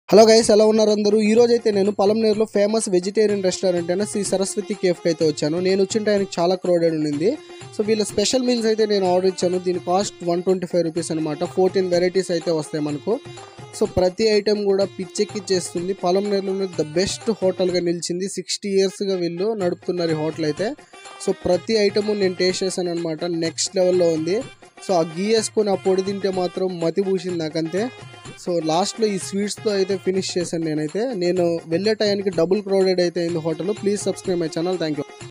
hello guys ఎలా ఉన్నారు అందరూ ఈ రోజు అయితే నేను పలంనేరులో ఫేమస్ వెజిటేరియన్ రెస్టారెంట్ అయిన శ్రీ సరస్వతి కేఫ్కి అయితే వచ్చాను నేను వచ్చిన టైంకి చాలా క్రౌడెడ్ ఉండింది సో వీళ్ళ స్పెషల్ మీల్స్ అయితే నేను ఆర్డర్ ఇచ్చాను దీని cost one twenty five rupees అనమాట ఫోర్టీన్ వెరైటీస్ అయితే వస్తాయి మనకు సో ప్రతి ఐటెం కూడా పిచ్చెక్కిచ్చేస్తుంది పలంనేరులో ద బెస్ట్ హోటల్గా నిలిచింది సిక్స్టీ ఇయర్స్గా వీళ్ళు నడుపుతున్నారు ఈ హోటల్ అయితే సో ప్రతి ఐటము నేను టేస్ట్ చేశాను అనమాట నెక్స్ట్ లెవెల్లో ఉంది సో ఆ గీ వేసుకొని ఆ పొడి తింటే మాత్రం మతి పూసింది నాకంతే సో లాస్ట్లో ఈ స్వీట్స్తో అయితే ఫినిష్ చేశాను నేనైతే నేను వెళ్ళే టైంకి డబుల్ క్రౌడెడ్ అయితే అయింది hotel please subscribe my channel thank you